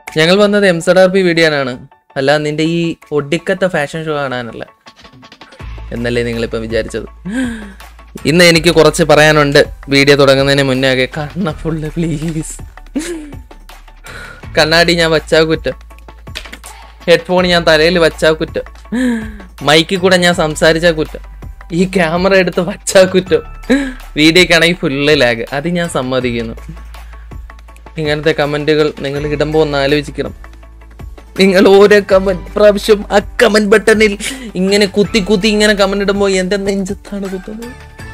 ഞങ്ങൾ വന്നത് M Z R P വീഡിയോനാണ് അല്ല നിന്റെ ഈ ഒടുക്കത്തെ ഫാഷൻ ഷോ കാണാനല്ല എന്നല്ലേ നിങ്ങളിപ്പം വിചാരിച്ചത് ഇന്ന് എനിക്ക് കുറച്ച് പറയാനുണ്ട് വീഡിയോ തുടങ്ങുന്നതിന് മുന്നേ ഒക്കെ കണ്ണ ഫുള്ള് പ്ലീസ് കണ്ണാടി ഞാൻ വച്ചാ കുറ്റം ഹെഡ്ഫോൺ ഞാൻ തലയിൽ വച്ചാ കുറ്റം മൈക്കിൽ കൂടെ ഞാൻ സംസാരിച്ചാ കുറ്റം ഈ ക്യാമറ എടുത്ത് വച്ചാ കുറ്റം വീഡിയോക്കാണെങ്കിൽ ഫുള്ള് ലാഗ് അത് ഞാൻ സമ്മതിക്കുന്നു ഇങ്ങനത്തെ കമന്റുകൾ നിങ്ങൾ ഇടുമ്പോൾ ഒന്ന് ആലോചിക്കണം നിങ്ങൾ ഓരോ കമന്റ് പ്രാവശ്യം ആ കമന്റ് ബട്ടണിൽ ഇങ്ങനെ കുത്തി കുത്തി ഇങ്ങനെ കമന്റ് ഇടുമ്പോൾ എന്റെ നെഞ്ചത്താണ് കുത്തുന്നത്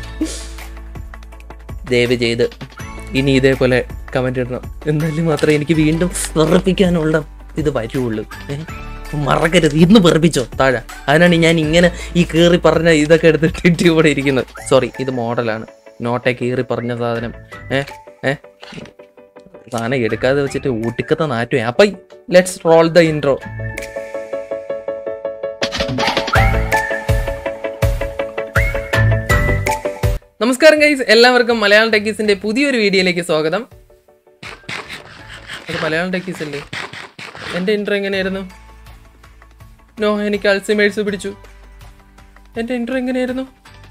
ദയവ് ചെയ്ത് ഇനി ഇതേപോലെ കമന്റ് ഇടണം എന്നാലും മാത്രമേ എനിക്ക് വീണ്ടും വിറപ്പിക്കാനുള്ള ഇത് വരുള്ളൂ ഏ? മറക്കരുത് ഇന്ന് വെറുപ്പിച്ചോ താഴെ അതിനാണ് ഞാൻ ഇങ്ങനെ ഈ കീറി പറഞ്ഞ ഇതൊക്കെ എടുത്തിട്ട് ഇവിടെ ഇരിക്കുന്നത് സോറി ഇത് മോഡലാണ് നോട്ടെ കീറി പറഞ്ഞ സാധനം ഏ ഏ സാധനം എടുക്കാതെ വെച്ചിട്ട് ഊട്ടിക്കത്തെ നാറ്റുവേ അപ്പൊ ലെറ്റ്സ് റോൾ ദ ഇൻട്രോ നമസ്കാരം ഗൈസ് എല്ലാവർക്കും മലയാളം ടെക്കീസിന്റെ പുതിയൊരു വീഡിയോയിലേക്ക് സ്വാഗതം അത് മലയാളം ടെക്കീസ് അല്ലേ എൻ്റെ ഇൻട്രോ എങ്ങനെയായിരുന്നു നോ എനിക്ക് അൾസിമേഴ്സ് പിടിച്ചു എൻ്റെ ഇൻട്രോ എങ്ങനെയായിരുന്നു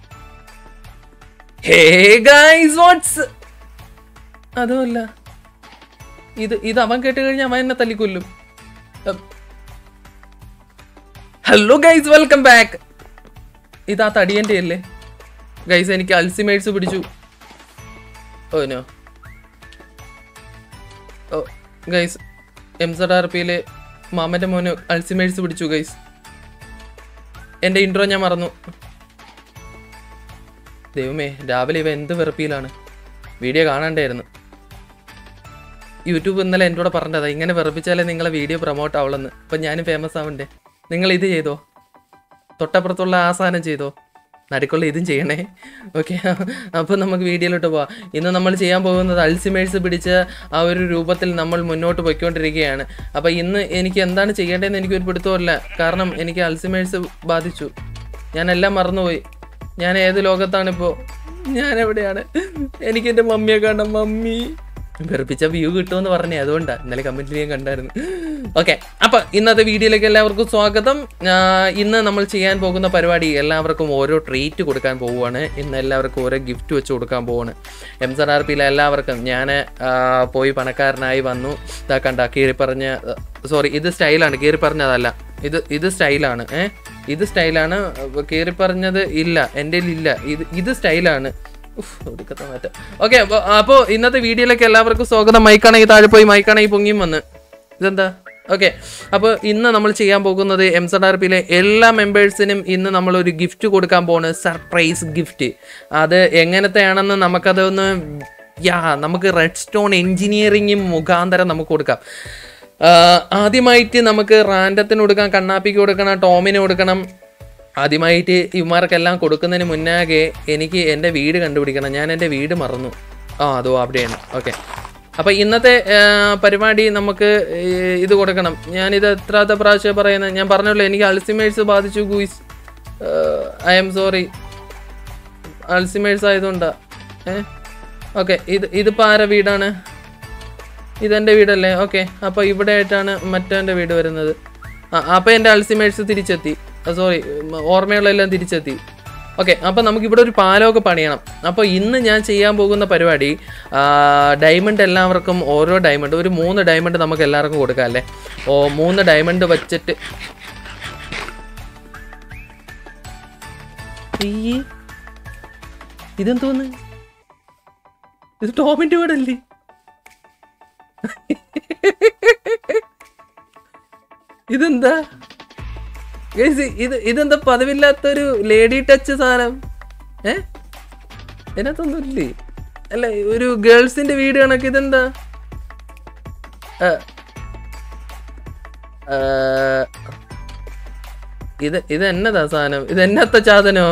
ഹേ ഗൈസ് വാട്സ് അതുമല്ല ഇത് ഇത് അവൻ കേട്ട് കഴിഞ്ഞാൽ അവൻ എന്നെ തല്ലിക്കൊല്ലും ഹലോ ഗൈസ് വെൽക്കം ബാക്ക് ഇതാ തടിയൻ്റെ അല്ലേ ഗൈസ് എനിക്ക് അൾസിമേഴ്സ് പിടിച്ചു oh no oh guys M Z R പിയിലെ മാമൻ്റെ മോന് അൾസിമേഴ്സ് പിടിച്ചു ഗൈസ് എൻ്റെ ഇൻട്രോ ഞാൻ മറന്നു ദൈവമേ രാവിലെ ഇവ എന്ത് വെറുപ്പിയിലാണ് വീഡിയോ കാണണ്ടായിരുന്നു യൂട്യൂബ് ഇന്നലെ എൻ്റെ കൂടെ പറഞ്ഞതാ ഇങ്ങനെ വെറുപ്പിച്ചാലേ നിങ്ങളെ വീഡിയോ പ്രൊമോട്ട് ആവുള്ളെന്ന് അപ്പം ഞാനും ഫേമസ് ആവണ്ടേ നിങ്ങൾ ഇത് ചെയ്തോ തൊട്ടപ്പുറത്തുള്ള ആ സാധനം ചെയ്തോ നടുക്കുള്ള ഇതും ചെയ്യണേ ഓക്കെ അപ്പോൾ നമുക്ക് വീഡിയോയിലോട്ട് പോവാം ഇന്ന് നമ്മൾ ചെയ്യാൻ പോകുന്നത് അൾസിമേഴ്സ് പിടിച്ച ആ ഒരു രൂപത്തിൽ നമ്മൾ മുന്നോട്ട് പോയിക്കൊണ്ടിരിക്കുകയാണ് അപ്പോൾ ഇന്ന് എനിക്ക് എന്താണ് ചെയ്യേണ്ടതെന്ന് എനിക്കൊരു പിടുത്തമല്ല കാരണം എനിക്ക് അൾസിമേഴ്സ് ബാധിച്ചു ഞാൻ എല്ലാം മറന്നുപോയി ഞാൻ ഏത് ലോകത്താണിപ്പോൾ ഞാൻ എവിടെയാണ് എനിക്ക് എൻ്റെ മമ്മിയെ കാണാം മമ്മി വെറുപ്പിച്ച വ്യൂ കിട്ടുമെന്ന് പറഞ്ഞേ അതുകൊണ്ടാണ് ഇന്നലെ കമൻറ്റിൽ ഞാൻ കണ്ടായിരുന്നു ഓക്കെ അപ്പം ഇന്നത്തെ വീഡിയോയിലേക്ക് എല്ലാവർക്കും സ്വാഗതം ആ, ഇന്ന് നമ്മൾ ചെയ്യാൻ പോകുന്ന പരിപാടി എല്ലാവർക്കും ഓരോ ട്രീറ്റ് കൊടുക്കാൻ പോവുകയാണ് ഇന്ന് എല്ലാവർക്കും ഓരോ ഗിഫ്റ്റ് വെച്ച് കൊടുക്കാൻ പോവാണ് എം സർ ആർ പിയിലെ എല്ലാവർക്കും ഞാൻ പോയി പണക്കാരനായി വന്നു ഇതാ കണ്ട കീറി പറഞ്ഞ സോറി ഇത് സ്റ്റൈലാണ് കീറി പറഞ്ഞതല്ല ഇത് ഇത് സ്റ്റൈലാണ് ഏ ഇത് സ്റ്റൈലാണ് കീറി പറഞ്ഞത് ഇല്ല എൻ്റെ ഇല്ല ഇത് ഇത് സ്റ്റൈലാണ് ഓക്കെ അപ്പോൾ ഇന്നത്തെ വീഡിയോയിലേക്ക് എല്ലാവർക്കും സ്വാഗതം മൈക്കാണെങ്കിൽ താഴെ പോയി മൈക്കാണെങ്കിൽ പൊങ്ങിയും വന്ന് ഇതെന്താ ഓക്കെ അപ്പോൾ ഇന്ന് നമ്മൾ ചെയ്യാൻ പോകുന്നത് എം സഡ് ആർ പിയിലെ എല്ലാ മെമ്പേഴ്സിനും ഇന്ന് നമ്മൾ ഒരു ഗിഫ്റ്റ് കൊടുക്കാൻ പോകുന്നത് സർപ്രൈസ് ഗിഫ്റ്റ് അത് എങ്ങനത്തെയാണെന്ന് നമുക്കതൊന്ന് യാ നമുക്ക് റെഡ് സ്റ്റോൺ എഞ്ചിനീയറിംഗ് മുഖാന്തരം നമുക്ക് കൊടുക്കാം ആ, ആദ്യമായിട്ട് നമുക്ക് റാൻഡത്തിന് കൊടുക്കാം കണ്ണാപ്പിക്ക് കൊടുക്കണം ടോമിന് കൊടുക്കണം ആദ്യമായിട്ട് ഇവന്മാർക്കെല്ലാം കൊടുക്കുന്നതിന് മുന്നാകെ എനിക്ക് എൻ്റെ വീട് കണ്ടുപിടിക്കണം ഞാൻ എൻ്റെ വീട് മറന്നു ആ അതോ അവിടെയാണ് ഓക്കെ അപ്പോൾ ഇന്നത്തെ ആ, പരിപാടി നമുക്ക് ഈ, ഇത് കൊടുക്കണം ഞാനിത് എത്രാത്ത പ്രാവശ്യം പറയുന്നത് ഞാൻ പറഞ്ഞല്ലോ എനിക്ക് അൾസിമേഴ്സ് ബാധിച്ചു guys I'm sorry Alzheimer's ആയതുകൊണ്ടാ ഏ ഓക്കെ ഇത് ഇതിപ്പോൾ ആരെ വീടാണ് ഇതെൻ്റെ വീടല്ലേ ഓക്കെ അപ്പോൾ ഇവിടെ ആയിട്ടാണ് മറ്റവൻ്റെ വീട് വരുന്നത് ആ അപ്പോൾ എൻ്റെ അൾസിമേഴ്സ് തിരിച്ചെത്തി സോറി ഓർമ്മകളെല്ലാം തിരിച്ചെത്തി ഓക്കെ അപ്പോൾ നമുക്ക് ഇവിടെ ഒരു പാലമൊക്കെ പണിയണം അപ്പോൾ ഇന്ന് ഞാൻ ചെയ്യാൻ പോകുന്ന പരിപാടി ആ, ഡയമണ്ട് എല്ലാവർക്കും ഓരോ ഡയമണ്ട് ഒരു മൂന്ന് ഡയമണ്ട് നമുക്ക് എല്ലാവർക്കും കൊടുക്കാം അല്ലേ ഓ മൂന്ന് ഡയമണ്ട് വെച്ചിട്ട് ഈ ഇതെന്തോന്ന് ഇത് ടോമിൻ്റെ വീടല്ലേ ഇതെന്താ Guys, ഇത് ഇതെന്താ പതിവില്ലാത്തൊരു ലേഡി ടച്ച് സാധനം ഏ ഇതിനകത്തൊന്നും ഇല്ലേ അല്ല ഒരു ഗേൾസിന്റെ വീട് കണക്ക് ഇതെന്താ ആ. ആ. ഇത് ഇത് എന്നതാ സാധനം ഇത് എന്നത്തെ ചാതനോ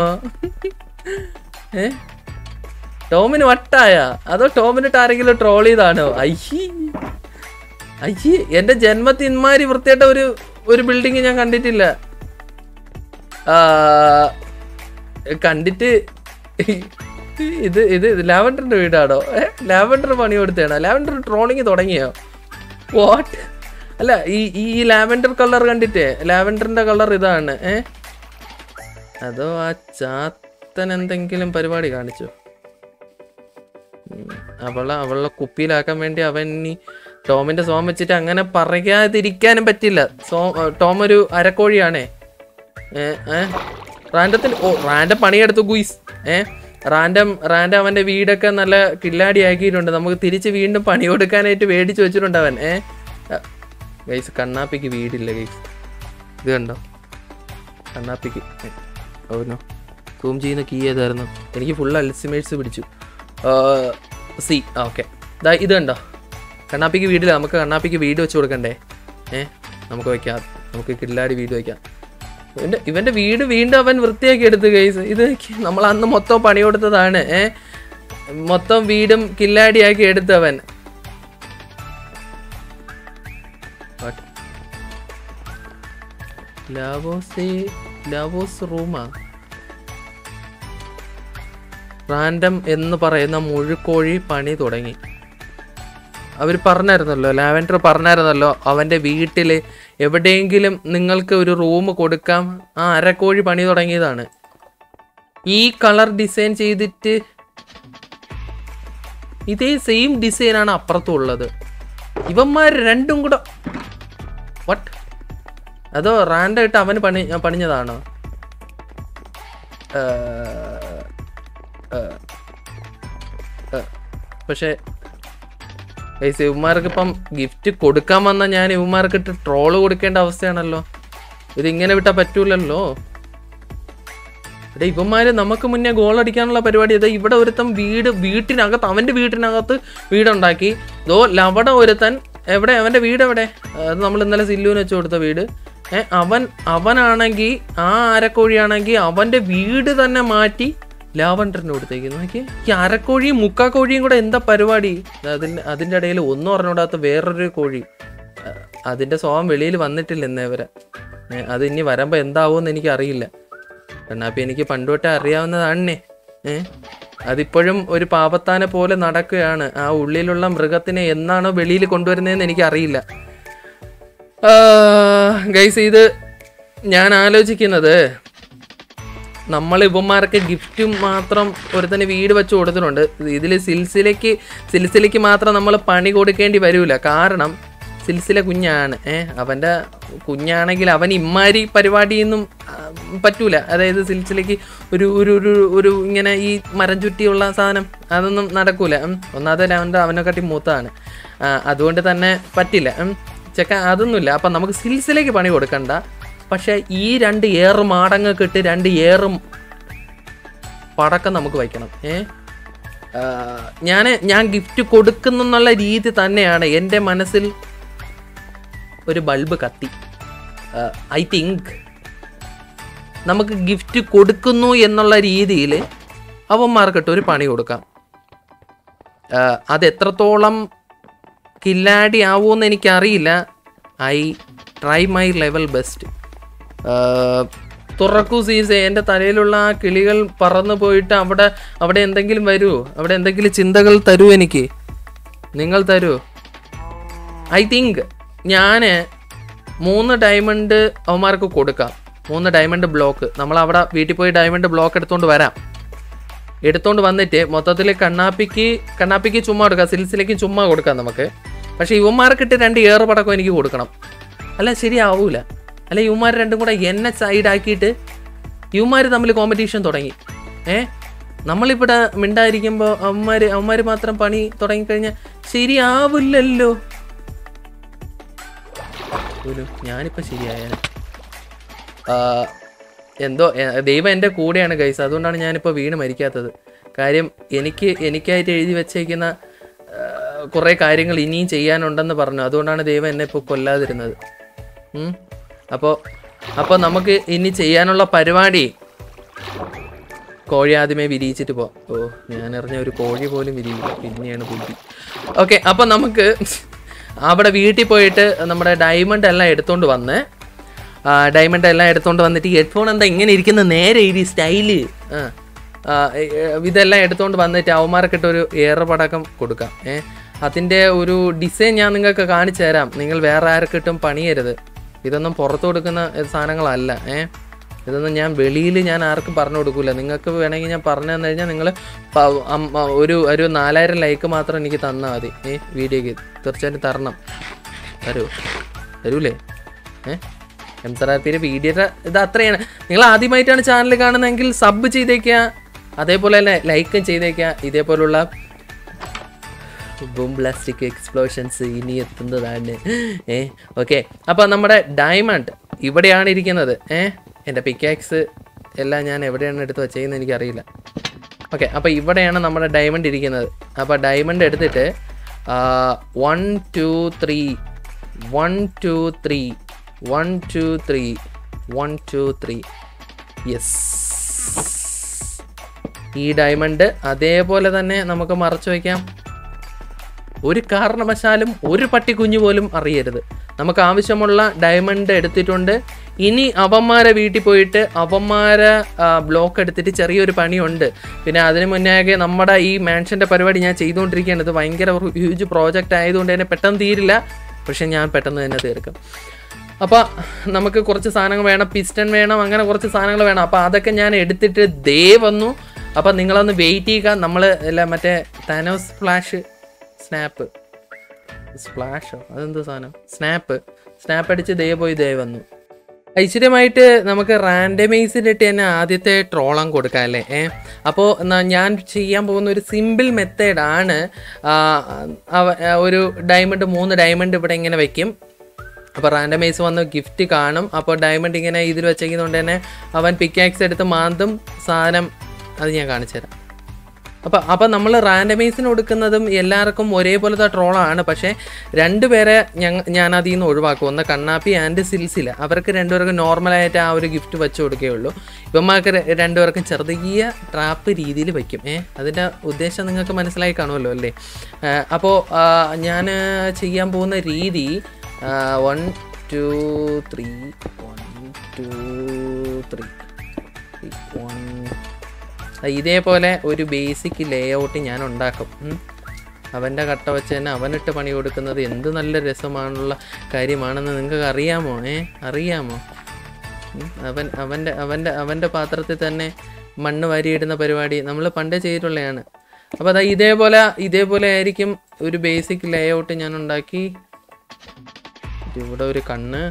ഏ ടോമിന് വട്ടായ അതോ ടോമിനിട്ട് ആരെങ്കിലും ട്രോൾ ചെയ്താണോ അയ്യേ അയ്യേ എന്റെ ജന്മത്തിൽ ഇന്മാരി വൃത്തിയായിട്ട ഒരു ഒരു ബിൽഡിംഗ് ഞാൻ കണ്ടിട്ടില്ല ആ, കണ്ടിട്ട് ഇത് ഇത് ലാവൻഡറിന്റെ വീടാണോ ഏ ലാവൻഡർ പണി കൊടുത്തതാണോ ലാവൻഡർ ട്രോളിങ് തുടങ്ങിയോ വാട്ട് അല്ല ഈ ഈ ലാവൻഡർ കളർ കണ്ടിട്ടേ ലാവൻഡറിന്റെ കളർ ഇതാണ് ഏ അതോ ആ ചാത്തൻ എന്തെങ്കിലും പരിപാടി കാണിച്ചോ ഉം, അവളെ അവളെ കുപ്പിയിലാക്കാൻ വേണ്ടി അവൻ ഈ ടോമിന്റെ സോം വെച്ചിട്ട് അങ്ങനെ പറയാതിരിക്കാനും പറ്റില്ല സോ ടോം ഒരു അരക്കോഴിയാണേ ഏ ഏ റാൻഡത്തിന് ഓ റാൻഡം പണിയെടുത്തു ഗുയിസ് ഏ റാൻഡം റാൻഡം അവന്റെ വീടൊക്കെ നല്ല കില്ലാടി ആക്കിയിട്ടുണ്ട് നമുക്ക് തിരിച്ച് വീണ്ടും പണി കൊടുക്കാനായിട്ട് മേടിച്ച് വെച്ചിട്ടുണ്ട് അവൻ ഏ ഗൈസ് കണ്ണാപ്പിക്ക് വീടില്ല ഗൈസ് ഇത് കണ്ടോ കണ്ണാപ്പിക്ക് ഓനോ സൂം ചെയ്യുന്ന കീ ഏതായിരുന്നു എനിക്ക് ഫുൾ അൽസിമേഴ്സ് പിടിച്ചു സി ഓക്കെ ഇത് കണ്ടോ കണ്ണാപ്പിക്ക് വീടില്ല നമുക്ക് കണ്ണാപ്പിക്ക് വീട് വെച്ച് കൊടുക്കണ്ടേ ഏ നമുക്ക് വെക്കാം നമുക്ക് കില്ലാടി വീട് വെക്കാം ഇവന്റെ ഇവന്റെ വീട് വീണ്ടും അവൻ വൃത്തിയാക്കി എടുത്തു ഗൈസ് ഇത് നമ്മൾ അന്ന് മൊത്തം പണി കൊടുത്തതാണ് ഏ മൊത്തം വീടും കില്ലാടിയാക്കി എടുത്തവൻ What? ലാവോസേ ലാവോസ് റൂമാ റാൻഡം എന്ന് പറയുന്ന മുഴുക്കോഴി പണി തുടങ്ങി അവർ പറഞ്ഞായിരുന്നല്ലോ ലാവൻഡർ പറഞ്ഞായിരുന്നല്ലോ അവൻ്റെ വീട്ടിൽ എവിടെയെങ്കിലും നിങ്ങൾക്ക് ഒരു റൂം കൊടുക്കാം ആ അരക്കോഴി പണി തുടങ്ങിയതാണ് ഈ കളർ ഡിസൈൻ ചെയ്തിട്ട് ഇതേ സെയിം ഡിസൈനാണ് അപ്പുറത്തും ഉള്ളത് ഇവന്മാർ രണ്ടും കൂടെ വട്ട് അതോ റാൻഡായിട്ട് അവന് പണി പണിഞ്ഞതാണോ ഏഹ്, ഏഹ്, ഏഹ്, പക്ഷേ ഗൈസ് ഇവന്മാർക്ക് ഇപ്പം ഗിഫ്റ്റ് കൊടുക്കാൻ വന്ന ഞാൻ ഇവന്മാർക്ക് ഇട്ട് ട്രോള് കൊടുക്കേണ്ട അവസ്ഥയാണല്ലോ ഇത് ഇങ്ങനെ വിട്ടാൽ പറ്റൂലല്ലോ ഇവിടെ ഇവന്മാര് നമുക്ക് മുന്നേ ഗോൾ അടിക്കാനുള്ള പരിപാടി ഇതാ ഇവിടെ ഒരുത്തൻ വീട് വീട്ടിനകത്ത് അവന്റെ വീട്ടിനകത്ത് വീടുണ്ടാക്കി ഇതോ ലവടെ ഒരുത്തൻ എവിടെ അവന്റെ വീട് എവിടെ അത് നമ്മൾ ഇന്നലെ സില്ലുവിന് വെച്ച് കൊടുത്ത വീട് ഏ അവൻ അവനാണെങ്കിൽ ആ അരക്കോഴിയാണെങ്കിൽ അവന്റെ വീട് തന്നെ മാറ്റി ലാവണ്ടറിന് കൊടുത്തേക്ക് നോക്കി ഈ അരക്കോഴിയും മുക്കാക്കോഴിയും കൂടെ എന്താ പരിപാടി അതിൻ്റെ അതിൻ്റെ ഇടയിൽ ഒന്നും അറിഞ്ഞൂടാത്ത വേറൊരു കോഴി ആ, അതിൻ്റെ സ്വഭാവം വെളിയിൽ വന്നിട്ടില്ല എന്നേ വരെ ഏ, അത് ഇനി വരുമ്പോൾ എന്താവുമെന്ന് എനിക്ക് അറിയില്ല കണ്ണാപ്പി എനിക്ക് പണ്ട് തൊട്ടേ അറിയാവുന്നതാണേ ഏ അതിപ്പോഴും ഒരു പാപത്താനെ പോലെ നടക്കുകയാണ് ആ ഉള്ളിലുള്ള മൃഗത്തിനെ എന്നാണോ വെളിയിൽ കൊണ്ടുവരുന്നതെന്ന് എനിക്ക് അറിയില്ല ഗൈസ് ഇത് ഞാൻ ആലോചിക്കുന്നത് നമ്മൾ ഇവന്മാർക്ക് ഗിഫ്റ്റും മാത്രം ഒരുത്തന് വീട് വെച്ച് കൊടുത്തിട്ടുണ്ട് ഇതിൽ സിൽസിലേക്ക് സിൽസിലേക്ക് മാത്രം നമ്മൾ പണി കൊടുക്കേണ്ടി വരൂല കാരണം സിൽസില കുഞ്ഞാണ് ഏ അവൻ്റെ കുഞ്ഞാണെങ്കിൽ അവൻ ഇമ്മാരി പരിപാടിയൊന്നും ആ, പറ്റൂല അതായത് സിൽസിലേക്ക് ഒരു ഒരു ഒരു ഒരു ഇങ്ങനെ ഈ മരം ചുറ്റിയുള്ള സാധനം അതൊന്നും നടക്കൂല ഉം. ഒന്നാമത്തെ അവൻ്റെ അവനെക്കാട്ടി മൂത്താണ് ആ, അതുകൊണ്ട് തന്നെ പറ്റില്ല ഉം. ചെക്ക അതൊന്നുമില്ല അപ്പം നമുക്ക് സിൽസിലേക്ക് പണി കൊടുക്കണ്ട പക്ഷേ ഈ രണ്ട് ഏറ് മാടങ്ങൾക്ക് ഇട്ട് രണ്ട് ഏറും പടക്കം നമുക്ക് വയ്ക്കണം ഏ ഞാൻ ഞാൻ ഗിഫ്റ്റ് കൊടുക്കുന്നു എന്നുള്ള രീതി തന്നെയാണ് എൻ്റെ മനസ്സിൽ ഒരു ബൾബ് കത്തി ഐ തിങ്ക് നമുക്ക് ഗിഫ്റ്റ് കൊടുക്കുന്നു എന്നുള്ള രീതിയിൽ അവന്മാർക്കിട്ട് ഒരു പണി കൊടുക്കാം ആ, അത് എത്രത്തോളം കില്ലാടി ആവുമെന്ന് എനിക്കറിയില്ല I try my level best തുറക്കൂ സീസേ എൻ്റെ തലയിലുള്ള ആ കിളികൾ പറന്നു പോയിട്ട് അവിടെ അവിടെ എന്തെങ്കിലും വരൂ അവിടെ എന്തെങ്കിലും ചിന്തകൾ തരൂ എനിക്ക് നിങ്ങൾ തരൂ ഐ തിങ്ക് ഞാൻ മൂന്ന് ഡയമണ്ട് അവന്മാർക്ക് കൊടുക്കാം മൂന്ന് ഡയമണ്ട് ബ്ലോക്ക് നമ്മൾ അവിടെ വീട്ടിൽ പോയി ഡയമണ്ട് ബ്ലോക്ക് എടുത്തുകൊണ്ട് വരാം എടുത്തോണ്ട് വന്നിട്ട് മൊത്തത്തിൽ കണ്ണാപ്പിക്ക് കണ്ണാപ്പിക്ക് ചുമ്മാ കൊടുക്കാം സിൽസിലേക്ക് ചുമ്മാ കൊടുക്കാം നമുക്ക് പക്ഷെ ഇവന്മാർക്കിട്ട് രണ്ട് ഏറ് പടക്കം എനിക്ക് കൊടുക്കണം അല്ല ശരിയാവൂല അല്ല ഇവന്മാർ രണ്ടും കൂടെ എന്നെ സൈഡാക്കിയിട്ട് ഇവന്മാർ തമ്മിൽ കോമ്പറ്റീഷൻ തുടങ്ങി ഏ നമ്മളിവിടെ മിണ്ടായിരിക്കുമ്പോൾ അവന്മാർ അവന്മാർ മാത്രം പണി തുടങ്ങിക്കഴിഞ്ഞാൽ ശരിയാവില്ലല്ലോ ഒരു ഞാനിപ്പോൾ ശരിയായാലും ആ, എന്തോ എ, ദൈവം എൻ്റെ കൂടെയാണ് ഗൈസ് അതുകൊണ്ടാണ് ഞാനിപ്പോൾ വീണ് മരിക്കാത്തത് കാര്യം എനിക്ക് എനിക്കായിട്ട് എഴുതി വെച്ചേക്കുന്ന കുറേ കാര്യങ്ങൾ ഇനിയും ചെയ്യാനുണ്ടെന്ന് പറഞ്ഞു അതുകൊണ്ടാണ് ദൈവം എന്നെ ഇപ്പോൾ കൊല്ലാതിരുന്നത് അപ്പോൾ അപ്പോൾ നമുക്ക് ഇനി ചെയ്യാനുള്ള പരിപാടി കോഴി ആദ്യമേ വിരിയിച്ചിട്ട് പോ ഓ ഞാൻ അറിഞ്ഞ ഒരു കോഴി പോലും വിരിയില്ല പിന്നെയാണ് ബുദ്ധി ഓക്കെ അപ്പോൾ നമുക്ക് അവിടെ വീട്ടിൽ പോയിട്ട് നമ്മുടെ ഡയമണ്ട് എല്ലാം എടുത്തോണ്ട് വന്ന് ആ, ഡയമണ്ട് എല്ലാം എടുത്തോണ്ട് വന്നിട്ട് ഈ ഹെഡ്ഫോൺ എന്താ ഇങ്ങനെ ഇരിക്കുന്ന നേരെ ഇത് സ്റ്റൈല് ആ ആ, ഏ, ഏ, ഇതെല്ലാം എടുത്തോണ്ട് വന്നിട്ട് അവന്മാർക്കിട്ട് ഒരു ഏറെ പടക്കം കൊടുക്കാം ഏ അതിൻ്റെ ഒരു ഡിസൈൻ ഞാൻ നിങ്ങൾക്ക് കാണിച്ചു തരാം നിങ്ങൾ വേറെ ആർക്കിട്ടും പണിയരുത് ഇതൊന്നും പുറത്തു കൊടുക്കുന്ന സാധനങ്ങളല്ല ഏ ഇതൊന്നും ഞാൻ വെളിയിൽ ഞാൻ ആർക്കും പറഞ്ഞു കൊടുക്കില്ല നിങ്ങൾക്ക് വേണമെങ്കിൽ ഞാൻ പറഞ്ഞു തന്നു കഴിഞ്ഞാൽ നിങ്ങൾ ഒരു ഒരു നാലായിരം ലൈക്ക് മാത്രം എനിക്ക് തന്നാൽ മതി ഏ വീഡിയോക്ക് തീർച്ചയായിട്ടും തരണം തരൂ തരൂലേ ഏ എം സർ ആർ പിയുടെ വീഡിയോയുടെ ഇത് അത്രയാണ് നിങ്ങൾ ആദ്യമായിട്ടാണ് ചാനൽ കാണുന്നതെങ്കിൽ സബ് ചെയ്തേക്കുക അതേപോലെ തന്നെ ലൈക്കും ചെയ്തേക്കുക ഇതേപോലുള്ള ബൂം ബ്ലാസ്റ്റിക് എക്സ്പ്ലോഷൻസ് ഇനി എത്തുന്നതാണ് ഏ ഓക്കെ അപ്പോൾ നമ്മുടെ ഡയമണ്ട് ഇവിടെയാണ് ഇരിക്കുന്നത് ഏ എൻ്റെ പിക്കാക്സ് എല്ലാം ഞാൻ എവിടെയാണ് എടുത്ത് വച്ചതെന്ന് എനിക്കറിയില്ല ഓക്കെ അപ്പോൾ ഇവിടെയാണ് നമ്മുടെ ഡയമണ്ട് ഇരിക്കുന്നത് അപ്പോൾ ഡയമണ്ട് എടുത്തിട്ട് one two three one two three one two three one two three yes ഈ ഡയമണ്ട് അതേപോലെ തന്നെ നമുക്ക് മറച്ചു വയ്ക്കാം ഒരു കാരണവശാലും ഒരു പട്ടിക്കുഞ്ഞു പോലും അറിയരുത് നമുക്ക് ആവശ്യമുള്ള ഡയമണ്ട് എടുത്തിട്ടുണ്ട് ഇനി അവന്മാരെ വീട്ടിൽ പോയിട്ട് അവന്മാരെ ബ്ലോക്ക് എടുത്തിട്ട് ചെറിയൊരു പണിയുണ്ട് പിന്നെ അതിന് മുന്നേ നമ്മുടെ ഈ മാൻഷൻ്റെ പരിപാടി ഞാൻ ചെയ്തുകൊണ്ടിരിക്കുകയാണ് ഇത് ഭയങ്കര ഒരു ഹ്യൂജ് പ്രോജക്റ്റ് ആയതുകൊണ്ട് തന്നെ പെട്ടെന്ന് തീരില്ല പക്ഷെ ഞാൻ പെട്ടെന്ന് തന്നെ തീർക്കും അപ്പോൾ നമുക്ക് കുറച്ച് സാധനങ്ങൾ വേണം പിസ്റ്റൺ വേണം അങ്ങനെ കുറച്ച് സാധനങ്ങൾ വേണം അപ്പോൾ അതൊക്കെ ഞാൻ എടുത്തിട്ട് ദേ വന്നു അപ്പോൾ നിങ്ങളൊന്ന് വെയിറ്റ് ചെയ്യുക നമ്മൾ അല്ല മറ്റേ താനോസ് ഫ്ലാഷ് സ്നാപ്പ് സ്പ്ലാഷോ അതെന്ത് സാധനം സ്നാപ്പ് സ്നാപ്പ് അടിച്ച് ദേ പോയി ദേ വന്നു ഐശ്വര്യമായിട്ട് നമുക്ക് റാൻഡമൈസിലിട്ട് തന്നെ ആദ്യത്തെ ട്രോളം കൊടുക്കാം അല്ലേ ഏ അപ്പോൾ ഞാൻ ചെയ്യാൻ പോകുന്ന ഒരു സിമ്പിൾ മെത്തേഡാണ് ഒരു ഡയമണ്ട് മൂന്ന് ഡയമണ്ട് ഇവിടെ ഇങ്ങനെ വെക്കും അപ്പോൾ റാൻഡമൈസ് വന്ന് ഗിഫ്റ്റ് കാണും അപ്പോൾ ഡയമണ്ട് ഇങ്ങനെ ഇതിൽ വെച്ചേക്കുന്നതുകൊണ്ട് തന്നെ അവൻ പിക്കാക്സ് എടുത്ത് മാന്തും സാധനം അത് ഞാൻ കാണിച്ചു തരാം അപ്പോൾ അപ്പോൾ നമ്മൾ റാൻഡമൈസിന് കൊടുക്കുന്നതും എല്ലാവർക്കും ഒരേപോലത്തെ ട്രോളാണ് പക്ഷേ രണ്ടുപേരെ ഞങ്ങ ഞാൻ അതിൽ നിന്ന് ഒഴിവാക്കും ഒന്ന് കണ്ണാപ്പി ആൻഡ് സിൽസില അവർക്ക് രണ്ടുപേർക്കും നോർമലായിട്ട് ആ ഒരു ഗിഫ്റ്റ് വെച്ച് കൊടുക്കുകയുള്ളൂ ഇവന്മാർക്ക് ര- രണ്ടുപേർക്കും ചെറുതിയ ട്രാപ്പ് രീതിയിൽ വയ്ക്കും ഏ അതിൻ്റെ ഉദ്ദേശം നിങ്ങൾക്ക് മനസ്സിലായി കാണുമല്ലോ അല്ലേ അപ്പോൾ ഞാൻ ചെയ്യാൻ പോകുന്ന രീതി one two three one two three one ഇതേപോലെ ഒരു ബേസിക് ലേ ഔട്ട് ഞാൻ ഉണ്ടാക്കും ഉം. അവൻ്റെ കട്ട വെച്ച് തന്നെ അവനിട്ട് പണി കൊടുക്കുന്നത് എന്ത് നല്ല രസമാണുള്ള കാര്യമാണെന്ന് നിങ്ങൾക്ക് അറിയാമോ ഏ അറിയാമോ ഉം. അവൻ അവൻ്റെ അവൻ്റെ അവൻ്റെ പാത്രത്തിൽ തന്നെ മണ്ണ് വാരിയിടുന്ന പരിപാടി നമ്മൾ പണ്ടേ ചെയ്തിട്ടുള്ളതാണ് അപ്പോൾ അതാ ഇതേപോലെ ഇതേപോലെ ആയിരിക്കും ഒരു ബേസിക് ലേ ഔട്ട് ഞാൻ ഉണ്ടാക്കി ഇവിടെ ഒരു കണ്ണ്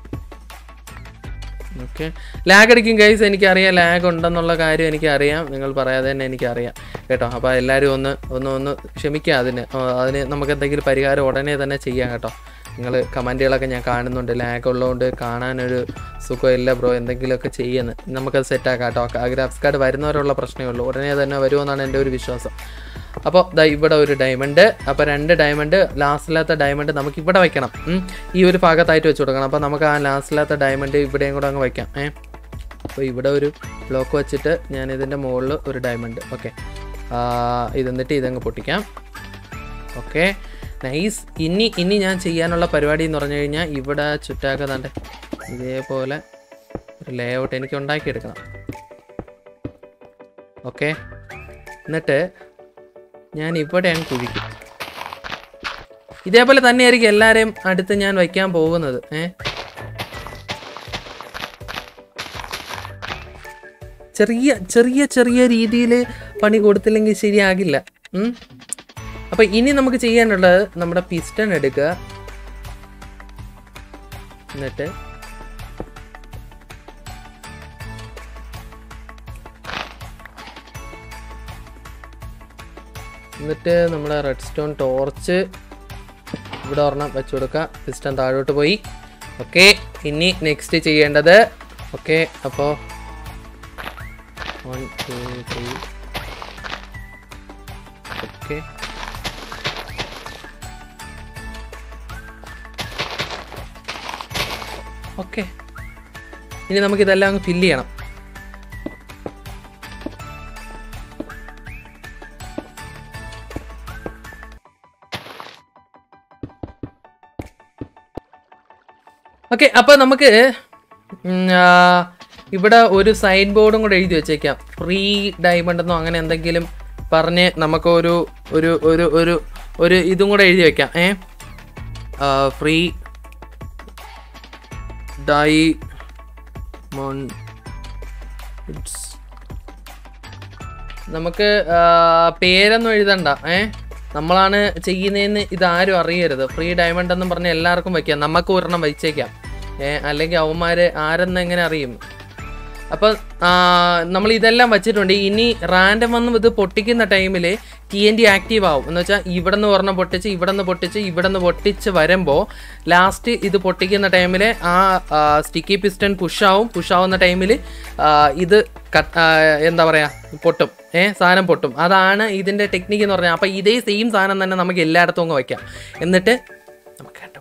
ഓക്കെ ലാഗ് അടിക്കും ഗൈസ് എനിക്കറിയാം ലാഗ് ഉണ്ടെന്നുള്ള കാര്യം എനിക്കറിയാം നിങ്ങൾ പറയാതെ തന്നെ എനിക്കറിയാം കേട്ടോ അപ്പോൾ എല്ലാവരും ഒന്ന് ഒന്ന് ഒന്ന് ക്ഷമിക്കുക അതിന് ആ, അതിന് നമുക്ക് എന്തെങ്കിലും പരിഹാരം ഉടനെ തന്നെ ചെയ്യാം കേട്ടോ നിങ്ങൾ കമൻറ്റുകളൊക്കെ ഞാൻ കാണുന്നുണ്ട് ലാഗ് ഉള്ളതുകൊണ്ട് കാണാനൊരു സുഖമില്ല ബ്രോ എന്തെങ്കിലുമൊക്കെ ചെയ്യുന്നു നമുക്കത് സെറ്റാക്കാം കേട്ടോ ആ ഗ്രാഫ്സ് കാർഡ് വരുന്നവരുള്ള പ്രശ്നമേ ഉള്ളൂ ഉടനെ തന്നെ വരുമെന്നാണ് എൻ്റെ ഒരു വിശ്വാസം അപ്പോൾ ദാ ഇവിടെ ഒരു ഡയമണ്ട് അപ്പോൾ രണ്ട് ഡയമണ്ട് ലാസ്റ്റിലാത്ത ഡയമണ്ട് നമുക്ക് ഇവിടെ വെക്കണം ഉം. ഈ ഒരു ഭാഗത്തായിട്ട് വെച്ച് കൊടുക്കണം അപ്പോൾ നമുക്ക് ആ ലാസ്റ്റിലാത്ത ഡയമണ്ട് ഇവിടെയും കൂടെ അങ്ങ് വയ്ക്കാം ഏ അപ്പോൾ ഇവിടെ ഒരു ബ്ലോക്ക് വെച്ചിട്ട് ഞാൻ ഇതിൻ്റെ മുകളിൽ ഒരു ഡയമണ്ട് ഓക്കെ ഇത് എന്നിട്ട് ഇതങ്ങ് പൊട്ടിക്കാം ഓക്കെ നൈസ് ഇനി ഇനി ഞാൻ ചെയ്യാനുള്ള പരിപാടി എന്ന് പറഞ്ഞു കഴിഞ്ഞാൽ ഇവിടെ ചുറ്റാക്ക താണ്ടെ ഇതേപോലെ ഒരു ലേ ഔട്ട് എനിക്ക് ഉണ്ടാക്കിയെടുക്കണം ഓക്കെ എന്നിട്ട് ഞാൻ ഇവിടെ അങ്ങ് കുഴിക്കും ഇതേപോലെ തന്നെയായിരിക്കും എല്ലാവരെയും അടുത്ത് ഞാൻ വയ്ക്കാൻ പോകുന്നത് ഏ ചെറിയ ചെറിയ ചെറിയ രീതിയിൽ പണി കൊടുത്തില്ലെങ്കിൽ ശരിയാകില്ല ഉം. അപ്പൊ ഇനി നമുക്ക് ചെയ്യാനുള്ളത് നമ്മുടെ പിസ്റ്റൺ എടുക്കുക എന്നിട്ട് എന്നിട്ട് നമ്മുടെ റെഡ് സ്റ്റോൺ ടോർച്ച് ഇവിടെ ഒരെണ്ണം വെച്ച് കൊടുക്കുക പിസ്റ്റൺ താഴോട്ട് പോയി ഓക്കെ ഇനി നെക്സ്റ്റ് ചെയ്യേണ്ടത് ഓക്കെ അപ്പോൾ one two three okay okay ഇനി നമുക്കിതെല്ലാം അങ്ങ് ഫില്ല് ചെയ്യണം ഓക്കെ അപ്പോൾ നമുക്ക് ഉം, ആ, ഇവിടെ ഒരു സൈഡ് ബോർഡും കൂടെ എഴുതി വെച്ചേക്കാം ഫ്രീ ഡയമണ്ട് എന്നോ അങ്ങനെ എന്തെങ്കിലും പറഞ്ഞ് നമുക്ക് ഒരു ഒരു ഒരു ഒരു ഒരു ഇതും കൂടെ എഴുതി വെക്കാം ഏ ഫ്രീ ഡൈ മോൺ നമുക്ക് ആ, പേരൊന്നും എഴുതണ്ട ഏ നമ്മളാണ് ചെയ്യുന്നതെന്ന് ഇതാരും അറിയരുത് ഫ്രീ ഡയമണ്ട് എന്നും പറഞ്ഞ് എല്ലാവർക്കും വയ്ക്കാം നമുക്ക് ഒരെണ്ണം വെച്ചേക്കാം ഏ അല്ലെങ്കിൽ അവന്മാർ ആരെന്ന് എങ്ങനെ അറിയും അപ്പം നമ്മൾ ഇതെല്ലാം വെച്ചിട്ടുണ്ട് ഇനി റാൻഡം വന്ന് ഇത് പൊട്ടിക്കുന്ന ടൈമിൽ ടി എൻ ഡി ആക്റ്റീവ് ആവും എന്ന് വെച്ചാൽ ഇവിടെ നിന്ന് ഒരെണ്ണം പൊട്ടിച്ച് ഇവിടെ നിന്ന് പൊട്ടിച്ച് ഇവിടെ നിന്ന് പൊട്ടിച്ച് വരുമ്പോൾ ലാസ്റ്റ് ഇത് പൊട്ടിക്കുന്ന ടൈമിൽ ആ സ്റ്റിക്കി പിസ്റ്റൺ പുഷാവും പുഷാവുന്ന ടൈമിൽ ഇത് കട്ട് എന്താ പറയുക പൊട്ടും ഏ സാധനം പൊട്ടും അതാണ് ഇതിൻ്റെ ടെക്നിക്ക് എന്ന് പറഞ്ഞാൽ അപ്പോൾ ഇതേ സെയിം സാധനം തന്നെ നമുക്ക് എല്ലായിടത്തും അങ്ങ് വയ്ക്കാം എന്നിട്ട് നമുക്ക് കണ്ടുപിട്ടാം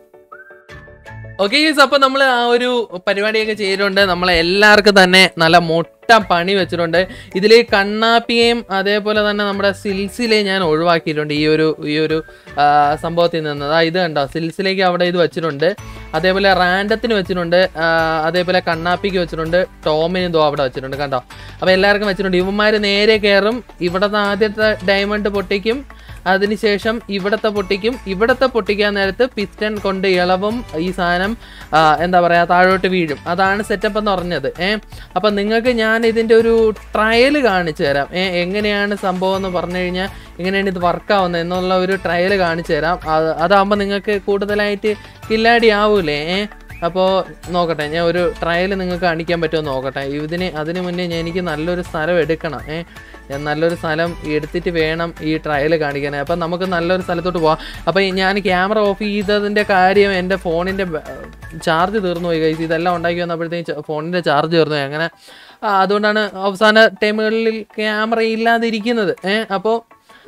ഓക്കെ ഗീസ് അപ്പോൾ നമ്മൾ ആ ഒരു പരിപാടിയൊക്കെ ചെയ്തിട്ടുണ്ട് നമ്മളെ എല്ലാവർക്കും തന്നെ നല്ല മൊട്ട പണി വെച്ചിട്ടുണ്ട് ഇതിൽ കണ്ണാപ്പിയെയും അതേപോലെ തന്നെ നമ്മുടെ സിൽസിലെ ഞാൻ ഒഴിവാക്കിയിട്ടുണ്ട് ഈ ഒരു ഈ ഒരു ആ, സംഭവത്തിൽ നിന്ന് അതാ ഇത് കണ്ടോ സിൽസിലേക്ക് അവിടെ ഇത് വെച്ചിട്ടുണ്ട് അതേപോലെ റാൻഡത്തിന് വെച്ചിട്ടുണ്ട് ആ, അതേപോലെ കണ്ണാപ്പിക്ക് വെച്ചിട്ടുണ്ട് ടോമിന് ഇതോ അവിടെ വെച്ചിട്ടുണ്ട് കണ്ടോ അപ്പോൾ എല്ലാവർക്കും വെച്ചിട്ടുണ്ട് ഇവന്മാർ നേരെ കയറും ഇവിടുത്തെ ആദ്യത്തെ ഡയമണ്ട് പൊട്ടിക്കും അതിനുശേഷം ഇവിടത്തെ പൊട്ടിക്കും ഇവിടത്തെ പൊട്ടിക്കാൻ നേരത്ത് പിസ്റ്റൺ കൊണ്ട് ഇളവും ഈ സാധനം ആ, എന്താ പറയുക താഴോട്ട് വീഴും അതാണ് സെറ്റപ്പ് എന്ന് പറഞ്ഞത് ഏ അപ്പം നിങ്ങൾക്ക് ഞാൻ ഇതിൻ്റെ ഒരു ട്രയൽ കാണിച്ചു തരാം ഏ എങ്ങനെയാണ് സംഭവം എന്ന് പറഞ്ഞു കഴിഞ്ഞാൽ എങ്ങനെയാണ് ഇത് വർക്കാവുന്നത് എന്നുള്ള ഒരു ട്രയൽ കാണിച്ചു തരാം അത് അതാകുമ്പോൾ നിങ്ങൾക്ക് കൂടുതലായിട്ട് കില്ലാടി ആവൂലേ ഏ അപ്പോൾ നോക്കട്ടെ ഞാൻ ഒരു ട്രയൽ നിങ്ങൾക്ക് കാണിക്കാൻ പറ്റുമോ എന്ന് നോക്കട്ടെ ഇതിന് അതിന് മുന്നേ ഞാൻ എനിക്ക് നല്ലൊരു സ്ഥലം എടുക്കണം ഏ ഞാൻ നല്ലൊരു സ്ഥലം എടുത്തിട്ട് വേണം ഈ ട്രയൽ കാണിക്കാൻ അപ്പം നമുക്ക് നല്ലൊരു സ്ഥലത്തോട്ട് പോവാം അപ്പോൾ ഞാൻ ക്യാമറ ഓഫ് ചെയ്തതിൻ്റെ കാര്യം എൻ്റെ ഫോണിൻ്റെ ചാർജ് തീർന്നു പോയി കൈസ് ഇതെല്ലാം ഉണ്ടാക്കി വന്നപ്പോഴത്തേക്ക് ഫോണിൻ്റെ ചാർജ് തീർന്നു പോയി അങ്ങനെ ആ, അതുകൊണ്ടാണ് അവസാന ടൈമുകളിൽ ക്യാമറ ഇല്ലാതിരിക്കുന്നത് ഏ അപ്പോൾ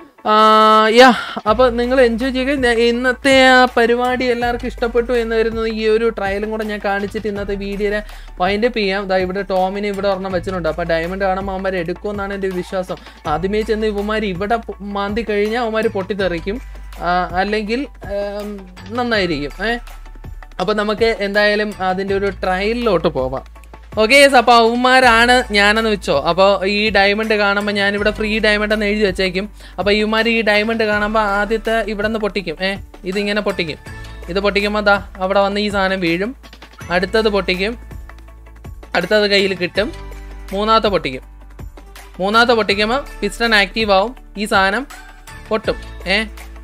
യാ അപ്പോൾ നിങ്ങൾ എൻജോയ് ചെയ്യുക ഞാൻ ഇന്നത്തെ ആ പരിപാടി എല്ലാവർക്കും ഇഷ്ടപ്പെട്ടു എന്ന് വരുന്നത് ഈ ഒരു ട്രയലും കൂടെ ഞാൻ കാണിച്ചിട്ട് ഇന്നത്തെ വീഡിയോനെ വൈൻഡപ്പ് ചെയ്യാം ദാ ഇവിടെ ടോമിന് ഇവിടെ ഒരെണ്ണം വെച്ചിട്ടുണ്ട് അപ്പോൾ ഡയമണ്ട് കാണുമ്പോൾ അവന്മാർ എടുക്കുമെന്നാണ് എൻ്റെ ഒരു വിശ്വാസം ആദ്യമേ ചെന്ന് ഇവന്മാർ ഇവിടെ പൊ- മാന്തി കഴിഞ്ഞാൽ അവന്മാർ പൊട്ടിത്തെറിക്കും ആ, അല്ലെങ്കിൽ ഏം, നന്നായിരിക്കും ഏ അപ്പോൾ നമുക്ക് എന്തായാലും അതിൻ്റെ ഒരു ട്രയലിലോട്ട് പോവാം ഓക്കെ അപ്പോൾ അവന്മാരാണ് ഞാനെന്ന് വെച്ചോ അപ്പോൾ ഈ ഡയമണ്ട് കാണുമ്പോൾ ഞാനിവിടെ ഫ്രീ ഡയമണ്ട് എന്ന് എഴുതി വെച്ചേക്കും അപ്പോൾ ഇവന്മാർ ഈ ഡയമണ്ട് കാണുമ്പോൾ ആദ്യത്തെ ഇവിടെ നിന്ന് പൊട്ടിക്കും ഏ ഇതിങ്ങനെ പൊട്ടിക്കും ഇത് പൊട്ടിക്കുമ്പോൾ ദാ അവിടെ വന്ന് ഈ സാധനം വീഴും അടുത്തത് പൊട്ടിക്കും അടുത്തത് കയ്യിൽ കിട്ടും മൂന്നാമത്തെ പൊട്ടിക്കും മൂന്നാമത്തെ പൊട്ടിക്കുമ്പോൾ പിസ്റ്റൺ ആക്റ്റീവ് ആവും ഈ സാധനം പൊട്ടും ഏ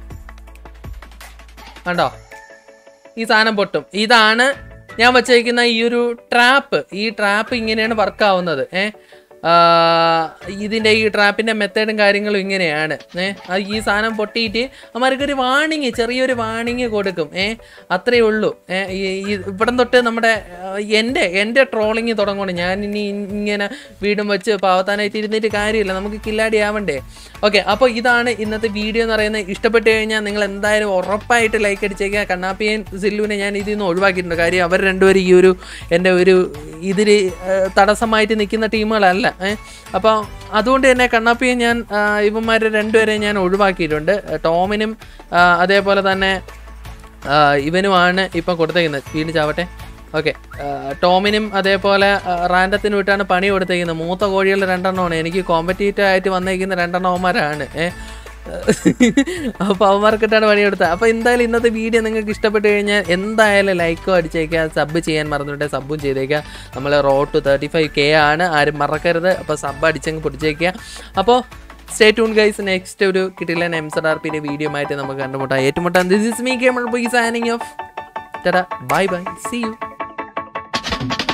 കണ്ടോ ഈ സാധനം പൊട്ടും ഇതാണ് ഞാൻ വച്ചേക്കുന്ന ഈ ഒരു ട്രാപ്പ് ഈ ട്രാപ്പ് ഇങ്ങനെയാണ് വർക്ക് ആവുന്നത് ഏ ആ, ഇതിൻ്റെ ഈ ട്രാപ്പിൻ്റെ മെത്തേഡും കാര്യങ്ങളും ഇങ്ങനെയാണ് ഏ അത് ഈ സാധനം പൊട്ടിയിട്ട് അവന്മാർക്കൊരു വാണിങ് ചെറിയൊരു വാണിങ് കൊടുക്കും ഏ അത്രയേ ഉള്ളൂ ഏ ഈ ഈ ഇവിടം തൊട്ട് നമ്മുടെ ആ, എൻ്റെ എൻ്റെ ട്രോളിങ് തുടങ്ങണം ഞാൻ ഇനി ഇങ്ങനെ വീടും വെച്ച് പാവത്താനായിട്ട് ഇരുന്നിട്ട് കാര്യമില്ല നമുക്ക് കില്ലാടി ആവണ്ടേ ഓക്കെ അപ്പോൾ ഇതാണ് ഇന്നത്തെ വീഡിയോ എന്ന് പറയുന്നത് ഇഷ്ടപ്പെട്ട് കഴിഞ്ഞാൽ നിങ്ങൾ എന്തായാലും ഉറപ്പായിട്ട് ലൈക്ക് അടിച്ചേക്കുക കണ്ണാപ്പിയൻ സില്ലുവിനെ ഞാൻ ഇതിൽ നിന്ന് ഒഴിവാക്കിയിട്ടുണ്ട് കാര്യം അവർ രണ്ടുപേരും ഈ ഒരു എൻ്റെ ഒരു ഇതിൽ തടസ്സമായിട്ട് നിൽക്കുന്ന ടീമുകളല്ല ഏഹ് അപ്പോൾ അതുകൊണ്ട് തന്നെ കണ്ണാപ്പിയെ ഞാൻ ആ, ഇവന്മാരെ രണ്ടുപേരെ ഞാൻ ഒഴിവാക്കിയിട്ടുണ്ട് ടോമിനും ആ, അതേപോലെ തന്നെ ആ, ഇവനുമാണ് ഇപ്പം കൊടുത്തേക്കുന്നത് വീണ്ടും ചാവട്ടെ ഓക്കെ ടോമിനും അതേപോലെ ആ, റാൻഡത്തിനും വിട്ടാണ് പണി കൊടുത്തേക്കുന്നത് മൂത്ത കോഴികൾ രണ്ടെണ്ണമാണ് എനിക്ക് കോമ്പറ്റീറ്റീവ് ആയിട്ട് വന്നേക്കുന്ന രണ്ടെണ്ണം അവന്മാരാണ് ഏ അപ്പോൾ അവന്മാർക്കിട്ടാണ് പണി കൊടുത്തത് അപ്പോൾ എന്തായാലും ഇന്നത്തെ വീഡിയോ നിങ്ങൾക്ക് ഇഷ്ടപ്പെട്ട് കഴിഞ്ഞാൽ എന്തായാലും ലൈക്കോ അടിച്ചേക്കുക സബ് ചെയ്യാൻ മറന്നിട്ട് സബും ചെയ്തേക്കുക നമ്മൾ road to thirty five K ആണ് ആരും മറക്കരുത് അപ്പോൾ സബ് അടിച്ചങ്ങ് പൊടിച്ചേക്കുക അപ്പോൾ സ്റ്റേ ടൂൺ ഗൈസ് നെക്സ്റ്റ് ഒരു കിട്ടില്ല എം സഡ് ആർ പിയുടെ വീഡിയോ ആയിട്ട് നമുക്ക് കണ്ടുമുട്ടാം ഏറ്റുമുട്ടാം this is me camel boy signing off bye bye see U